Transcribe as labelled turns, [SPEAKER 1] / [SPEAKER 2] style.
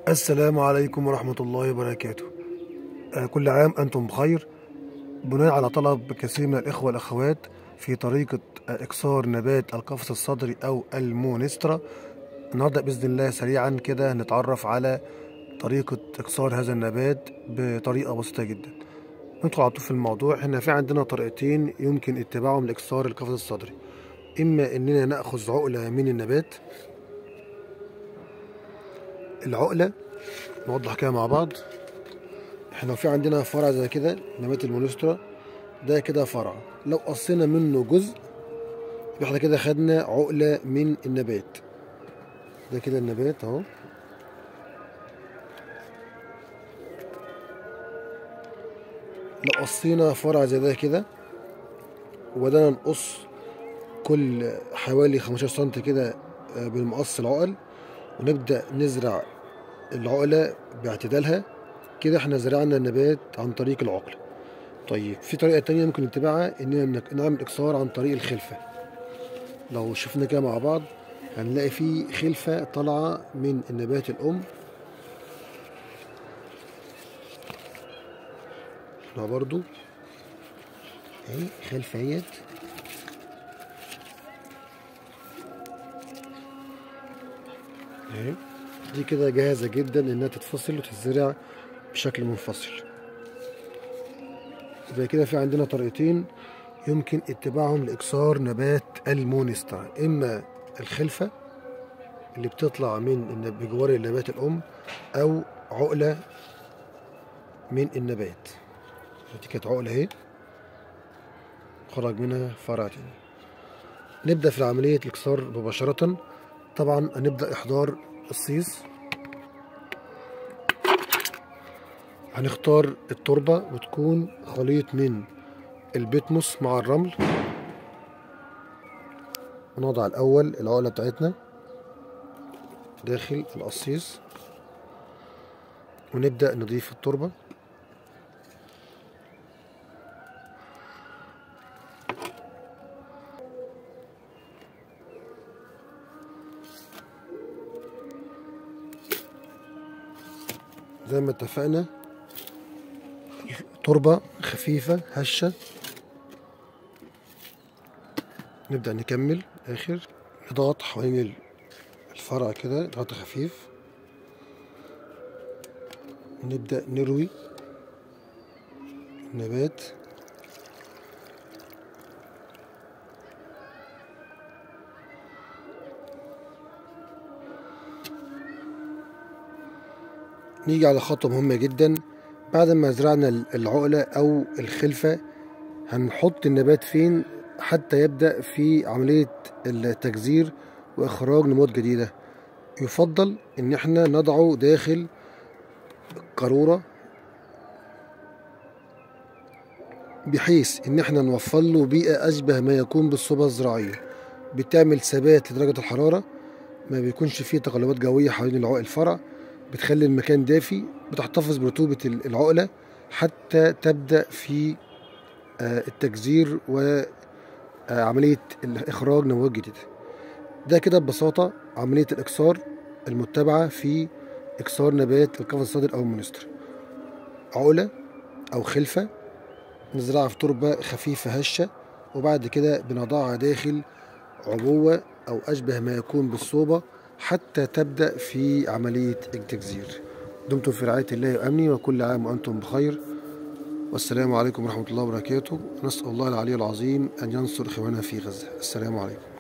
[SPEAKER 1] السلام عليكم ورحمة الله وبركاته آه، كل عام أنتم بخير بناء على طلب كثير من الإخوة والأخوات في طريقة آه، إكسار نبات القفص الصدري أو المونسترا النهاردة بإذن الله سريعا كده نتعرف على طريقة إكسار هذا النبات بطريقة بسيطة جدا ندخل على طول في الموضوع احنا في عندنا طريقتين يمكن اتباعهم لإكسار القفص الصدري إما إننا نأخذ عقلة من النبات العقلة نوضح كده مع بعض احنا في عندنا فرع زي كده نبات المونسترا ده كده فرع لو قصينا منه جزء يبقى احنا كده خدنا عقلة من النبات ده كده النبات اهو لو قصينا فرع زي ده كده وبدأنا نقص كل حوالي 15 سم كده آه، بالمقص العقل ونبدأ نزرع العقلة باعتدالها كده احنا زرعنا النبات عن طريق العقل طيب في طريقة تانية ممكن نتبعها اننا نك- نعمل اكسار عن طريق الخلفة لو شفنا كده مع بعض هنلاقي في خلفة طالعة من النبات الأم هنا برضو اهي خلفة اهيت اهي دي كده جاهزة جدا انها تتفصل وتتزرع بشكل منفصل يبقى كده في عندنا طريقتين يمكن اتباعهم لإكسار نبات المونسترا إما الخلفة اللي بتطلع من النب- بجوار النبات الأم أو عقلة من النبات دي كانت عقلة اهي خرج منها فرع تاني نبدأ في عملية الإكسار مباشرة طبعا هنبدأ إحضار الصيص هنختار التربة وتكون خليط من البتموس مع الرمل ونضع الأول العقلة بتاعتنا داخل القصيص ونبدأ نضيف التربة زي ما اتفقنا تربة خفيفة هشة نبدأ نكمل آخر نضغط حوالين الفرع كده ضغط خفيف نبدأ نروي النبات نيجي على خطوة مهمة جدا بعد ما زرعنا العقلة أو الخلفة هنحط النبات فين حتى يبدأ في عملية التجذير وإخراج نموات جديدة يفضل إن احنا نضعه داخل قارورة بحيث إن احنا نوفر له بيئة أشبه ما يكون بالصوبة الزراعية بتعمل ثبات لدرجة الحرارة ما بيكونش فيه تقلبات جوية حوالين العقل الفرع بتخلي المكان دافي بتحتفظ برطوبة العقلة حتى تبدأ في آه، التجذير وعملية إخراج نواه جديدة ده كده ببساطة عملية الإكسار المتبعة في إكسار نبات القفص الصدر أو المونستر عقلة أو خلفة نزرعها في تربة خفيفة هشة وبعد كده بنضعها داخل عبوة أو أشبه ما يكون بالصوبة حتى تبدأ في عملية التجزير دمتم في رعاية الله وأمني وكل عام وأنتم بخير والسلام عليكم ورحمة الله وبركاته نسأل الله العلي العظيم أن ينصر إخواننا في غزة السلام عليكم